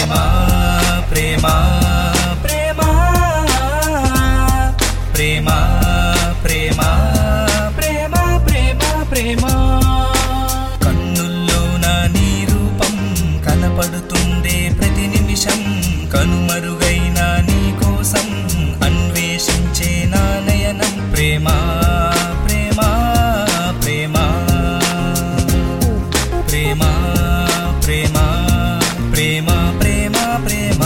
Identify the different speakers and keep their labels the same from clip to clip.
Speaker 1: ప్రేమ ప్రేమ ప్రేమ ప్రేమ ప్రేమ ప్రేమ ప్రేమ ప్రేమ కన్నుల్లోన నీ రూపం కనపడుతుందే ప్రతి నిమిషం కనుమరుగైన నీ కోసం అన్వేషించే నా నయనం ప్రేమ ప్రేమ ప్రేమ ప్రేమ ప్రేమ ప్రేమ ప్రేమ ప్రేమ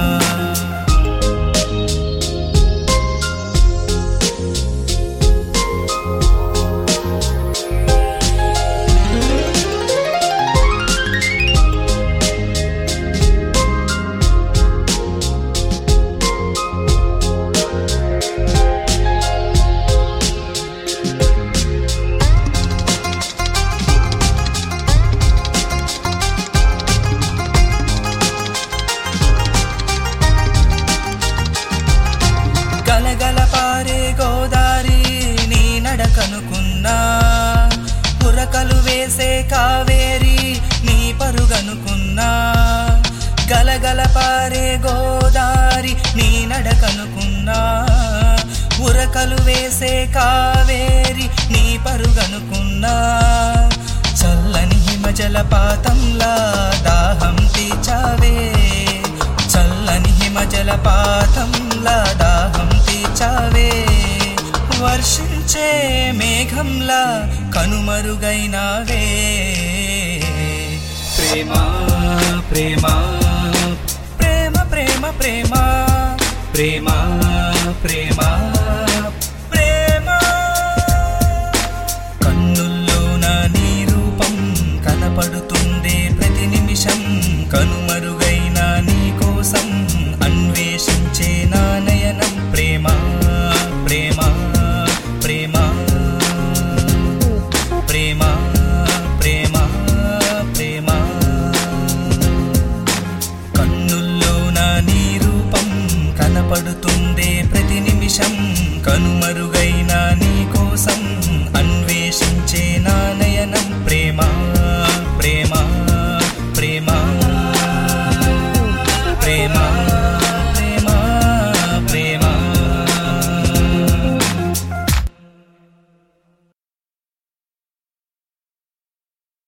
Speaker 1: గలగల పారే గోదారి నీ నడకనుకున్నా పురకలు వేసే కావేరి నీ పరుగనుకున్నా గలగల పారే గోదారి నీ నడకనుకున్నా ఉరకలు వేసే కావేరి నీ పరుగనుకున్నా చల్లని హిమ జలపాతంలా దాహం తీర్చావే చల్లని హిమ జలపాతంలా దాహం తీర్చావే వర్షించే మేఘంలా కనుమరుగైనావే ప్రేమ ప్రేమ ప్రేమ ప్రేమ ప్రేమ ప్రేమ ప్రేమ ప్రేమ కన్నుల్లోన నీ రూపం కనపడుతుందే ప్రతి నిమిషం కనుమరుగైన నీ కోసం అన్వేషించే నా నయనం ప్రేమ ప్రేమ ప్రేమ ప్రేమ ప్రేమ ప్రేమ కన్నుల్లోన నీ రూపం కనపడుతుందే ప్రతి నిమిషం కనుమరుగ